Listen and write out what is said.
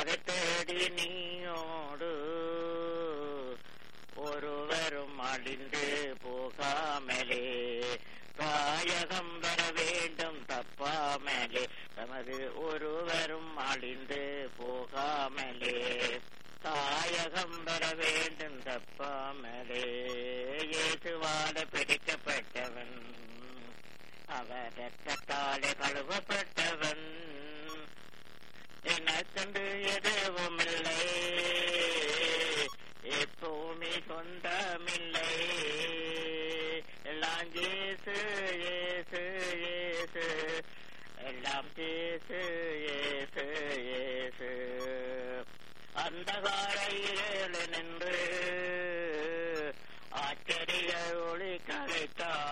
அதை தேடி நீயோடு ஒருவரும் அழிந்து போகாமலே தாயகம் வர வேண்டும் தப்பாமலே தமது ஒருவரும் அழிந்து போகாமலே தாயகம் வர வேண்டும் தப்பாமலே இயேசுவால பிடிக்கப்பட்டவன் அவர் ரத்தத்தாலே கழுவப்பட்டவன் எனக்கென்று எதுவும் இல்லை எப்பவுமே சொந்தமில்லை எல்லாம் ஜேசு ஏசு ஏசு எல்லாம் ஜேசு ஏசு ஏசு அந்தகார இருள் நின்று ஆச்சரிய ஒளி கரைத்தார்